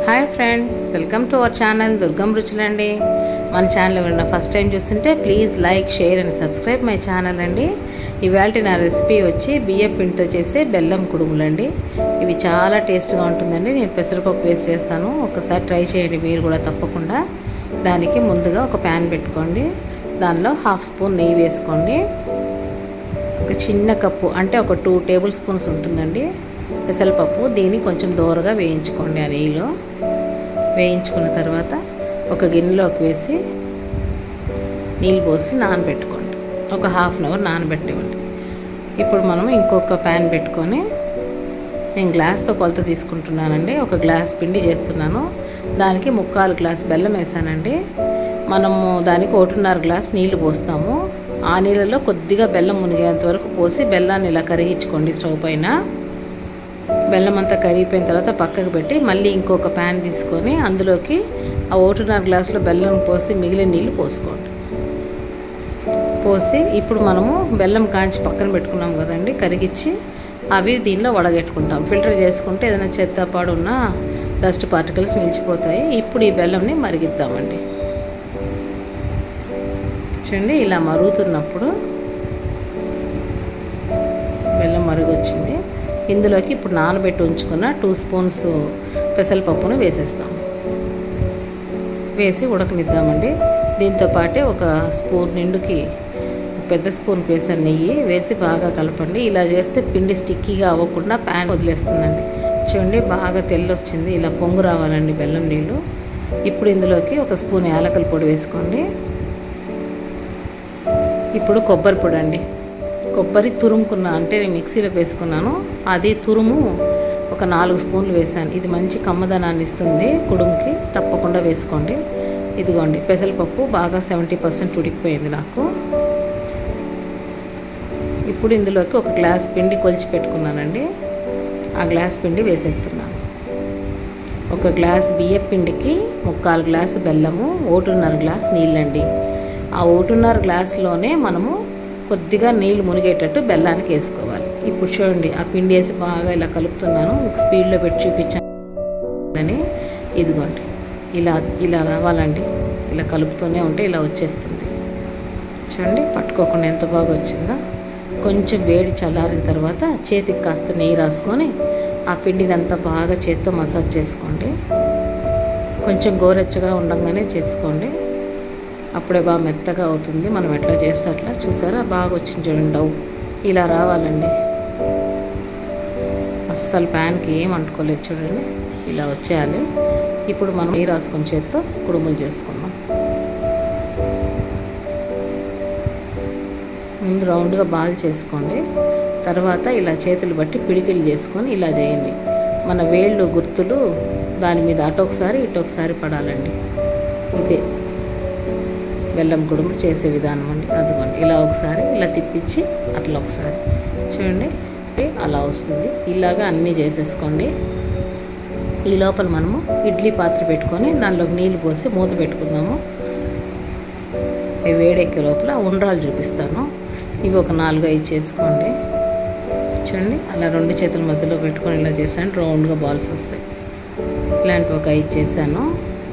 hi friends welcome to our channel Durgam రుచులండి మన channel ఎవరైనా ఫస్ట్ టైం చూస్తుంటే please like share and subscribe my channel అండి ఇవాళ నా రెసిపీ వచ్చి బియ్యం పిండితో చేసే బెల్లం కుడుములండి ఇవి చాలా టేస్ట్గా ఉంటుందండి నేను పెసరపప్పు వేసి చేస్తాను ఒకసారి ట్రై చేయండి మీరు కూడా తప్పకుండా దానికి ముందుగా ఒక ప్యాన్ పెట్టుకోండి దానిలో హాఫ్ స్పూన్ నెయ్యి వేసుకోండి ఒక చిన్న కప్పు అంటే ఒక టూ టేబుల్ స్పూన్స్ ఉంటుందండి పెసరపప్పు దీన్ని కొంచెం దోరగా వేయించుకోండి ఆ నెయ్యిలో వేయించుకున్న తర్వాత ఒక గిన్నెలోకి వేసి నీళ్ళు పోసి నానబెట్టుకోండి ఒక హాఫ్ అన్ అవర్ నానబెట్టివ్వండి ఇప్పుడు మనం ఇంకొక ప్యాన్ పెట్టుకొని నేను గ్లాస్తో కొలత తీసుకుంటున్నానండి ఒక గ్లాస్ పిండి చేస్తున్నాను దానికి ముక్కాలు గ్లాస్ బెల్లం వేసానండి మనము దానికి ఒకటిన్నర గ్లాస్ నీళ్లు పోస్తాము ఆ నీళ్ళలో కొద్దిగా బెల్లం మునిగేంత వరకు పోసి బెల్లాన్ని ఇలా కరిగించుకోండి స్టవ్ పైన బెల్లం అంతా కరిగిపోయిన తర్వాత పక్కకు పెట్టి మళ్ళీ ఇంకొక ప్యాన్ తీసుకొని అందులోకి ఆ ఒకటిన్నర గ్లాసులో బెల్లం పోసి మిగిలిన నీళ్ళు పోసుకోండి పోసి ఇప్పుడు మనము బెల్లం కాంచి పక్కన పెట్టుకున్నాం కదండి కరిగించి అవి దీనిలో వడగట్టుకుంటాం ఫిల్టర్ చేసుకుంటే ఏదైనా చెత్త పాడున్న డస్ట్ పార్టికల్స్ నిలిచిపోతాయి ఇప్పుడు ఈ బెల్లంని మరిగిద్దామండి చూడండి ఇలా మరుగుతున్నప్పుడు బెల్లం మరుగొచ్చింది ఇందులోకి ఇప్పుడు నానబెట్టి ఉంచుకున్న టూ స్పూన్స్ పెసరపప్పును వేసేస్తాం వేసి ఉడకనిద్దామండి దీంతో పాటే ఒక స్పూన్ నిండుకి పెద్ద స్పూన్కి వేసాను నెయ్యి వేసి బాగా కలపండి ఇలా చేస్తే పిండి స్టిక్కీగా అవ్వకుండా ప్యాన్ వదిలేస్తుందండి చూడండి బాగా తెల్లొచ్చింది ఇలా పొంగు రావాలండి బెల్లం నీళ్ళు ఇప్పుడు ఇందులోకి ఒక స్పూన్ యాలకల పొడి వేసుకోండి ఇప్పుడు కొబ్బరి పొడి అండి కొబ్బరి తురుముకున్న అంటే నేను మిక్సీలో వేసుకున్నాను అది తురుము ఒక నాలుగు స్పూన్లు వేసాను ఇది మంచి కమ్మదనాన్ని ఇస్తుంది కుడుముకి తప్పకుండా వేసుకోండి ఇదిగోండి పెసరపప్పు బాగా సెవెంటీ పర్సెంట్ ఉడికిపోయింది నాకు ఇప్పుడు ఇందులోకి ఒక గ్లాస్ పిండి కొలిచి పెట్టుకున్నానండి ఆ గ్లాస్ పిండి వేసేస్తున్నాను ఒక గ్లాస్ బియ్యం పిండికి ముక్కాలు గ్లాసు బెల్లము ఒకటిన్నర గ్లాస్ నీళ్ళండి ఆ ఒకటిన్నర గ్లాసులోనే మనము కొద్దిగా నీళ్ళు మునిగేటట్టు బెల్లానికి వేసుకోవాలి ఇప్పుడు చూడండి ఆ పిండి వేసి బాగా ఇలా కలుపుతున్నాను మీకు స్పీడ్లో పెట్టి చూపించాను ఇదిగోండి ఇలా ఇలా రావాలండి ఇలా కలుపుతూనే ఉంటే ఇలా వచ్చేస్తుంది చూడండి పట్టుకోకుండా ఎంత బాగా వచ్చిందో కొంచెం వేడి చల్లారిన తర్వాత చేతికి కాస్త నెయ్యి రాసుకొని ఆ పిండిని అంతా బాగా చేత్తో మసాజ్ చేసుకోండి కొంచెం గోరెచ్చగా ఉండగానే చేసుకోండి అప్పుడే బాగా మెత్తగా అవుతుంది మనం ఎట్లా చేస్తే అట్లా చూసారా బాగా వచ్చింది చూడండి డవ్ ఇలా రావాలండి అస్సలు ప్యాన్కి ఏం అంటుకోలేదు చూడండి ఇలా వచ్చేయాలి ఇప్పుడు మనం నెయ్యి రాసుకొని చేత్తో కుడుములు చేసుకుందాం ముందు రౌండ్గా బాల్ చేసుకోండి తర్వాత ఇలా చేతులు బట్టి పిడికిలు చేసుకొని ఇలా చేయండి మన వేళ్ళు గుర్తులు దాని మీద అటొకసారి ఇటొకసారి పడాలండి ఇదే బెల్లం కుడుములు చేసే విధానం అండి అదిగోండి ఇలా ఒకసారి ఇలా తిప్పించి అట్లా ఒకసారి చూడండి అలా వస్తుంది ఇలాగా అన్నీ చేసేసుకోండి ఈ లోపల మనము ఇడ్లీ పాత్ర పెట్టుకొని దానిలోకి నీళ్ళు పోసి మూత పెట్టుకుందాము వేడెక్కే లోపల ఉండ్రాలు చూపిస్తాను ఇవి ఒక నాలుగు ఐదు చేసుకోండి చూడండి అలా రెండు చేతుల మధ్యలో పెట్టుకొని ఇలా చేశాను రౌండ్గా బాల్స్ వస్తాయి ఇలాంటివి ఒక ఐదు చేశాను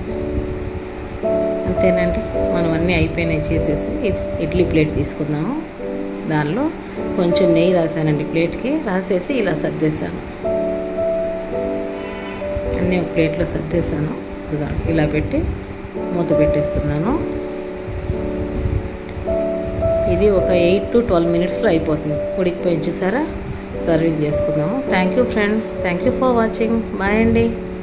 అంతేనండి మనం అన్నీ అయిపోయినాయి చేసేసి ఇడ్లీ ప్లేట్ తీసుకుందాము దానిలో కొంచెం నెయ్యి రాశానండి ప్లేట్కి రాసేసి ఇలా సర్దేశాను అన్నీ ఒక ప్లేట్లో సర్దేశాను ఇలా పెట్టి మూత పెట్టేస్తున్నాను ఇది ఒక ఎయిట్ టు ట్వెల్వ్ మినిట్స్లో అయిపోతుంది ఉడికిపోయి చూసారా సర్వింగ్ చేసుకుందాము thank you friends thank you for watching bye అండి